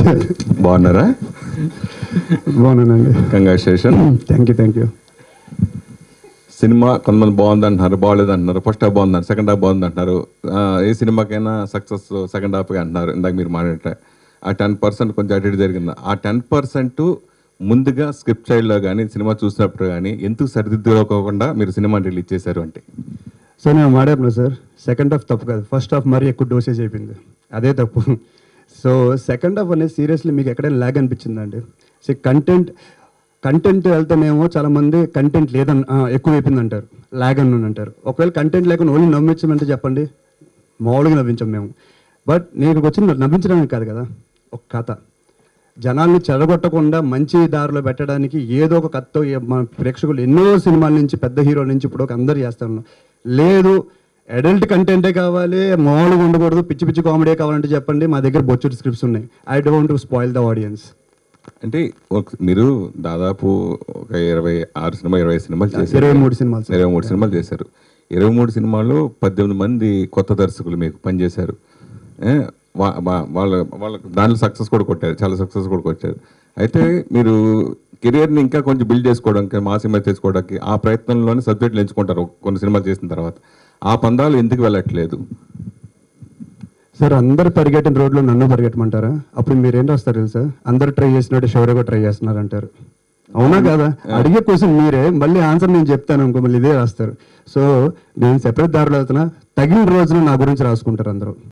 బాగున్నారా బాగున్నానండి congratulation thank you thank you cinema కొంతమంది బాగుంది అంటున్నారు బాగలేదు అంటున్నారు ఫస్ట్ హాఫ్ బాగుంది అంటారు సెకండ్ హాఫ్ బాగుంది అంటున్నారు ఆ, ఏ సినిమాకైనా సక్సెస్ సెకండ్ హాఫ్గా అంటున్నారు ఇందాక మీరు మాట్లాడే ఆ టెన్ పర్సెంట్ కొంచెం అటు ఇటు జరిగింది ఆ టెన్ పర్సెంట్ ముందుగా స్క్రిప్ట్ సైడ్లో కానీ సినిమా చూసినప్పుడు కానీ ఎందుకు సరిదిద్దుకోకుండా మీరు సినిమా రిలీజ్ చేశారు అంటే సో నేను మాట్లాడినా సార్ సెకండ్ హాఫ్ తప్పు కాదు ఫస్ట్ హాఫ్ మరీ ఎక్కువ డోసేజ్ అయిపోయింది అదే తప్పు సో సెకండ్ హాఫ్ అనేది సీరియస్లీ మీకు ఎక్కడైనా ల్యాగ్ అనిపించిందండి సో కంటెంట్ కంటెంట్ వెళ్తేనేమో చాలా మంది కంటెంట్ లేదని ఆ, ఎక్కువ అయిపోయింది అంటారు ల్యాగ్ అని అంటారు ఒకవేళ కంటెంట్ లేకుండా ఓన్లీ నవ్వించమంటే చెప్పండి మామూలుగా నవ్వించాం మేము బట్ నేను ఇక్కడికి వచ్చి నవ్వించడానికి కాదు కదా ఒక కథ జనాల్ని చెడగొట్టకుండా మంచి దారిలో పెట్టడానికి ఏదో ఒక కథతో ఏ- మన ప్రేక్షకులు ఎన్నో సినిమాల నుంచి పెద్ద హీరో నుంచి ఇప్పుడు ఒక అందరు చేస్తాను లేదు అడల్ట్ కంటెంటే కావాలి మామూలుగా ఉండకూడదు పిచ్చి పిచ్చి కామెడీ కావాలంటే చెప్పండి మా దగ్గర బొచ్చుడు స్క్రిప్ట్స్ ఉన్నాయి I don't to spoil the audience అంటే ఒక- మీరు దాదాపు ఒక ఇరవై ఆరు సినిమా ఇరవై సినిమాలు చేశారు ఇరవై మూడు సినిమాలు సార్. ఇరవై మూడు సినిమాలు చేశారు ఇరవై మూడు సినిమాల్లో పద్దెనిమిది మంది కొత్త దర్శకులు మీకు పనిచేశారు ఏ, వా- వా- వాళ్ళ వాళ్ళ దాంట్లో సక్సెస్ కూడా కొట్టారు చాలా సక్సెస్ కూడా కొట్టారు అయితే మీరు కెరియర్ని ఇంకా కొంచెం బిల్డ్ చేసుకోవడానికి మా సినిమా చేసుకోవడానికి ఆ ప్రయత్నంలోనే సబ్జెక్టులు ఎంచుకుంటారు కొన్ని సినిమాలు చేసిన తర్వాత ఆ పందాలు ఎందుకు వెళ్ళట్లేదు సార్ అందరు పరిగెట్టిన రోడ్లో నన్ను పరిగెట్టమంటారా అప్పుడు మీరేం రాస్తారు తెలుసా అందరు ట్రై చేసినట్టు షౌర్యగా ట్రై చేస్తున్నారు అంటారు అవునా కదా అడిగే క్వశ్చన్ మీరే మళ్ళీ ఆన్సర్ నేను చెప్తాను అనుకో మళ్ళీ ఇదే రాస్తారు సో నేను సెపరేట్ దారిలో వెళ్తున్నా తగిన రోజున నా గురించి రాసుకుంటారు అందరూ